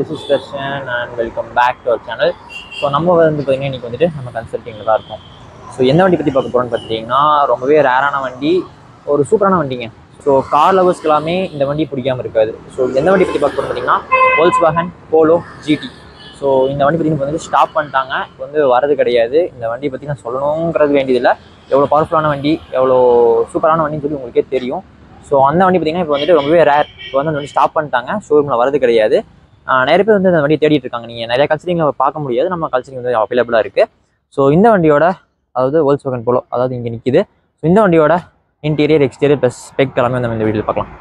this is Darshan and welcome back to our channel so நம்ம வந்து பார்த்தீங்கன்னா இன்றைக்கி வந்துட்டு நம்ம கன்சல்ட்டிங்கில் தான் இருக்கோம் ஸோ எந்த வண்டி பற்றி பார்க்க போகிறோம்னு பார்த்தீங்கன்னா ரொம்பவே ரேரான வண்டி ஒரு சூப்பரான வண்டிங்க ஸோ கார் லவர்ஸ்க்கு எல்லாமே இந்த வண்டி பிடிக்காம இருக்காது ஸோ எந்த வண்டி பற்றி பார்க்க போகிறோம் பார்த்தீங்கன்னா Volkswagen Polo GT so இந்த வண்டி பற்றி வந்துட்டு ஸ்டாப் பண்ணிட்டாங்க இப்போ வந்து வரது கிடையாது இந்த வண்டி பற்றி நான் சொல்லணுங்கிறது வேண்டியதில்லை எவ்வளோ பவர்ஃபுல்லான வண்டி எவ்வளோ சூப்பரான வண்டின்னு சொல்லி உங்களுக்கே தெரியும் ஸோ அந்த வண்டி பார்த்தீங்கன்னா இப்போ வந்துட்டு ரொம்பவே ரேர் இப்போ வந்து அந்த வண்டி ஸ்டாப் பண்ணிட்டாங்க ஷோரூமில் வரது கிடையாது ஆஹ் நிறைய பேர் வந்து அந்த வண்டியை தேடிட்டு இருக்காங்க நீங்கள் நிறைய கல்ச்சரிங்கில் பார்க்க முடியாது நம்ம கல்ச்சரிங் வந்து அவைலபிளாக இருக்குது ஸோ இந்த வண்டியோட அதாவது வேர்ல்ஸ் வேகன் போலோ அதாவது இங்கே நிற்கிது ஸோ இந்த வண்டியோட இன்டீரியர் எக்ஸ்டீரியர் ப்ளஸ் ஸ்பெக் எல்லாமே நம்ம இந்த வீடியோவில் பார்க்கலாம்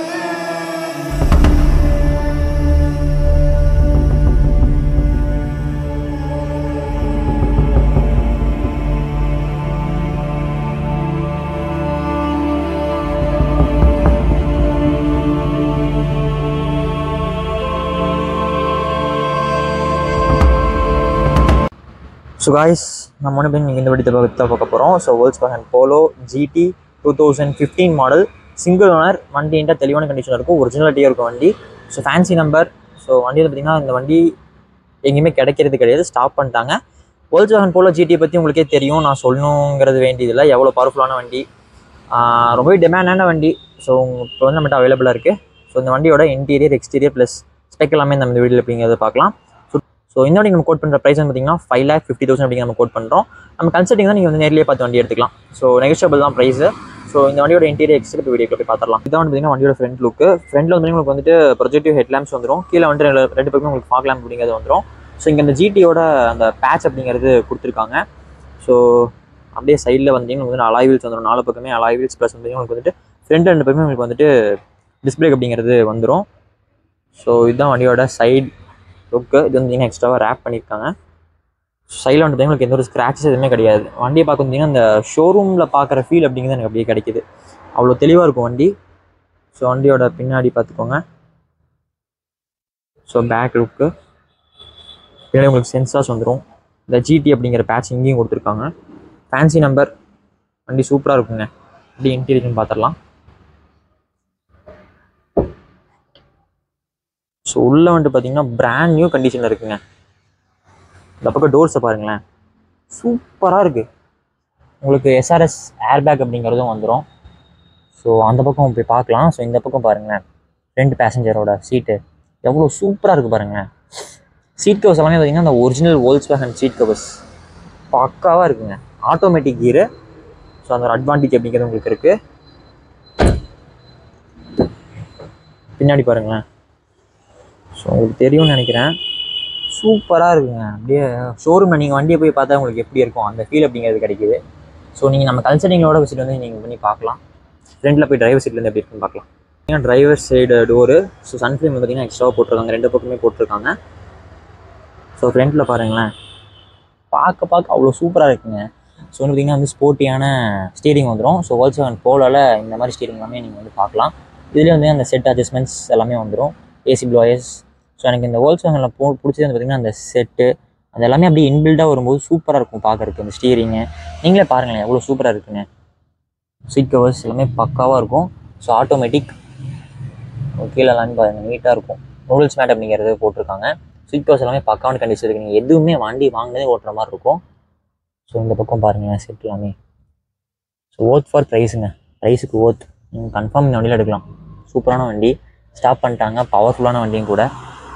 ஸோ காய்ஸ் நம்ம ஒன்று போய் இந்த வண்டி பற்றி தான் பார்க்க போகிறோம் so Volkswagen Polo GT two thousand fifteen model single owner வண்டின்ற தெளிவான கண்டிஷனில் இருக்கும் ஒரிஜினாலிட்டியாக இருக்கும் வண்டி ஸோ ஃபேன்சி நம்பர் ஸோ வண்டி வந்து பார்த்திங்கன்னா இந்த வண்டி எங்கேயுமே கிடைக்கிறது கிடையாது ஸ்டாப் பண்ணிட்டாங்க வேர்ல்ஸ் வேகன் போலோ ஜிடி பற்றி உங்களுக்கே தெரியும் நான் சொல்லணுங்கிறது வேண்டியதில்லை எவ்வளோ பவர்ஃபுல்லான வண்டி ஆஹ் ரொம்பவே டிமாண்டான வண்டி ஸோ இப்போ வந்து நம்மகிட்ட அவைலபிளாக இருக்குது ஸோ இந்த வண்டியோட இன்டீரியர் எக்ஸ்டீரியர் ப்ளஸ் ஸ்பெக் எல்லாமே நம்ம இந்த வீடியோவில் அப்படிங்கிறத பார்க்கலாம் ஸோ இந்த வண்டி நம்ம கோட் பண்ணுற ப்ரைஸ் வந்து பார்த்தீங்கன்னா ஃபைவ் லேக் ஃபிஃப்டி தௌசண்ட் அப்படிங்கிற நம்ம கோட் பண்ணுறோம் நம்ம கன்சல்ட்டிங் தான் நீங்கள் வந்து நேர்லேயே பார்த்து வண்டி எடுத்துக்கலாம் ஸோ நெகோஷியபிள் தான் ப்ரைஸு ஸோ இந்த வண்டியோட இன்டீரியர் எக்ஸ்ட்ரா வீடியோக்கு போய் பார்த்துடலாம் இதான் வந்து பார்த்தீங்கன்னா வண்டியோட ஃப்ரண்ட் லுக்கு ஃப்ரண்ட்டில் வந்து உங்களுக்கு வந்துட்டு ப்ரொஜெக்டிவ் ஹெட் லேம்ப்ஸ் வந்துடும் கீழே வந்துட்டு ரெண்டு ரெண்டு பக்கமே உங்களுக்கு ஃபாக் லேம்ப் அப்படிங்கிறது வந்துடும் ஸோ இங்கே இந்த ஜிடியோட அந்த பேட்ச் அப்படிங்கிறது கொடுத்துருக்காங்க ஸோ அப்படியே சைடில் வந்தீங்கன்னா வந்து அலாய் வீல்ஸ் வந்துடும் நாலு பக்கமே அலாய் வீல்ஸ் ப்ளஸ் வந்து உங்களுக்கு வந்துட்டு ஃப்ரண்ட் ரெண்டு பக்கமே உங்களுக்கு வந்துட்டு டிஸ்பிளே அப்படிங்கிறது வந்துடும் ஸோ இதுதான் வண்டியோட சைடு லுக்கு இது வந்து எக்ஸ்ட்ராவாக ரேப் பண்ணியிருக்காங்க சைடில் வந்து உங்களுக்கு எந்த ஒரு ஸ்க்ராச்சஸ் எதுவுமே கிடையாது வண்டியை பார்க்க வந்தீங்கன்னா அந்த ஷோரூமில் பார்க்குற ஃபீல் அப்படிங்கிறது எனக்கு அப்படியே கிடைக்குது அவ்வளோ தெளிவாக இருக்கும் வண்டி ஸோ வண்டியோட பின்னாடி பார்த்துக்கோங்க ஸோ பேக் லுக்கு பின்னாடி உங்களுக்கு சென்சார்ஸ் வந்துடும் இந்த ஜிடி அப்படிங்கிற பேட்ச் இங்கேயும் கொடுத்துருக்காங்க ஃபேன்சி நம்பர் வண்டி சூப்பராக இருக்குங்க வண்டி இன்டீரியர்னு பார்த்துடலாம் ஸோ உள்ளே வந்துட்டு பார்த்தீங்கன்னா பிராண்ட் நியூ கண்டிஷனில் இருக்குங்க இந்த பக்கம் டோர்ஸை பாருங்களேன் சூப்பராக இருக்குது உங்களுக்கு எஸ்ஆர்எஸ் ஏர்பேக் அப்படிங்கிறதும் வந்துடும் ஸோ அந்த பக்கம் போய் பார்க்கலாம் ஸோ இந்த பக்கம் பாருங்களேன் ரெண்டு பேசஞ்சரோட சீட்டு எவ்வளோ சூப்பராக இருக்குது பாருங்களேன் சீட் கவர்ஸ் எல்லாமே பார்த்தீங்கன்னா அந்த original Volkswagen seat covers பக்காவாக இருக்குங்க ஆட்டோமேட்டிக் கீரு ஸோ அந்த ஒரு அட்வான்டேஜ் அப்படிங்கிறது உங்களுக்கு இருக்குது பின்னாடி பாருங்களேன் ஸோ உங்களுக்கு தெரியும்னு நினைக்கிறேன் சூப்பராக இருக்குங்க அப்படியே ஷோரூமில் நீங்கள் வண்டியை போய் பார்த்தா உங்களுக்கு எப்படி இருக்கும் அந்த ஃபீல் அப்படிங்கிறது கிடைக்குது ஸோ நீங்கள் நம்ம கன்சல்டிங்களோட விசிட் வந்து நீங்கள் பண்ணி பார்க்கலாம் ஃப்ரண்ட்டில் போய் டிரைவர் சீட்லேருந்து எப்படி இருக்குன்னு பார்க்கலாம் பார்த்தீங்கன்னா driver side door so sun film பார்த்தீங்கன்னா எக்ஸ்ட்ராவாக போட்டிருக்காங்க ரெண்டு பக்கமே போட்டிருக்காங்க ஸோ ஃப்ரண்ட்டில் பாருங்களேன் பார்க்க பார்க்க அவ்வளோ சூப்பராக இருக்குங்க ஸோ வந்து பார்த்தீங்கன்னா வந்து ஸ்போர்ட்டியான ஸ்டீரிங் வந்துடும் ஸோ வேர்ல்ஸ் செவன் போலால் இந்த மாதிரி ஸ்டீரிங் எல்லாமே நீங்கள் வந்து பார்க்கலாம் இதுலேயே வந்து அந்த செட் அட்ஜஸ்ட்மெண்ட்ஸ் எல்லாமே வந்துடும் ஏசி ப்ளோயர்ஸ் ஸோ எனக்கு இந்த வேர்ல்ஸ் வேகனில் போ பிடிச்சது வந்து பார்த்திங்கன்னா அந்த செட்டு அது எல்லாமே அப்படியே இன்பில்டாக வரும்போது சூப்பராக இருக்கும் பார்க்குறதுக்கு அந்த ஸ்டீரிங்கு நீங்களே பாருங்களேன் எவ்வளோ சூப்பராக இருக்குங்க சீட் கவர்ஸ் எல்லாமே பக்காவாக இருக்கும் ஸோ ஆட்டோமேட்டிக் கீழே எல்லாமே பாருங்கள் நீட்டாக இருக்கும் நூடுல்ஸ் மேட் அப்படிங்கிறது போட்டிருக்காங்க சீட் கவர்ஸ் எல்லாமே பக்காவான கண்டிஷன் இருக்குது நீங்கள் எதுவுமே வண்டி வாங்கினதே ஓட்டுற மாதிரி இருக்கும் ஸோ இந்த பக்கம் பாருங்களேன் செட் எல்லாமே ஸோ ஓத் ஃபார் ப்ரைஸுங்க ப்ரைஸுக்கு ஓத் நீங்கள் கன்ஃபார்ம் இந்த வண்டியில் எடுக்கலாம் சூப்பரான வண்டி ஸ்டாப் பண்ணிட்டாங்க பவர்ஃபுல்லான வண்டியும் கூட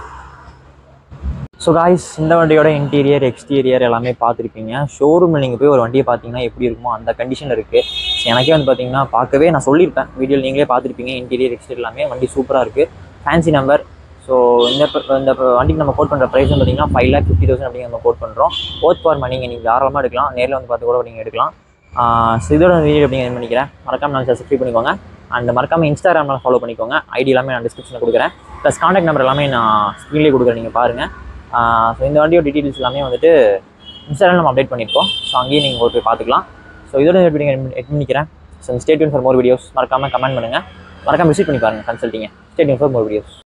ஸோ காய்ஸ் இந்த வண்டியோட இன்டீரியர் எக்ஸ்டீரியர் எல்லாமே பார்த்துருப்பீங்க ஷோரூமில் நீங்கள் போய் ஒரு வண்டியை பார்த்தீங்கன்னா எப்படி இருக்குமோ அந்த கண்டிஷன் இருக்குது எனக்கே வந்து பார்த்தீங்கன்னா பார்க்கவே நான் சொல்லியிருப்பேன் வீடியோவில் நீங்களே பார்த்துருப்பீங்க இன்டீரியர் எக்ஸ்டீரியர் எல்லாமே வண்டி சூப்பராக இருக்குது ஃபேன்சி நம்பர் ஸோ இந்த ப- இந்த ப- வண்டிக்கு நம்ம கோட் பண்ணுற ப்ரைஸ் பார்த்தீங்கன்னா ஃபைவ் லேக் ஃபிஃப்டி தௌசண்ட் அப்படிங்கிற நம்ம கோட் பண்ணுறோம் ஓத் ஃபார் மணிங்க நீங்கள் தாராளமாக எடுக்கலாம் நேரில் வந்து பார்த்து கூட நீங்கள் எடுக்கலாம் ஸோ இதோட வீடியோ அப்படிங்கிற நினைக்கிறேன் மறக்காம நான் சப்ஸ்கிரைப் பண்ணிக்கோங்க அண்ட் மறக்காம இன்ஸ்டாகிராமில் ஃபாலோ பண்ணிக்கோங்க ஐடி எல்லாமே நான் டிஸ்கிரிப்ஷனில் கொடுக்குறேன் ப்ளஸ் காண்டாக்ட் நம்பர் எல்லாமே நான் ஸ்க்ரீன்லேயே கொடுக்குறேன் நீங்கள் பாருங்கள் ஸோ இந்த வண்டியோட டீட்டெயில்ஸ் எல்லாமே வந்துட்டு இன்ஸ்டாகிராம் நம்ம அப்டேட் பண்ணியிருக்கோம் ஸோ அங்கேயும் நீங்கள் போய் பார்த்துக்கலாம் ஸோ இதோட வீடியோ எட் பண்ணிக்கிறேன் so stay tuned for more videos மறக்காமல் கமெண்ட் பண்ணுங்கள் மறக்காம விசிட் பண்ணி பாருங்கள் கன்சல்ட்டிங்க ஸ்டேட்யூன் ஃபார் மோர் வீடியோஸ்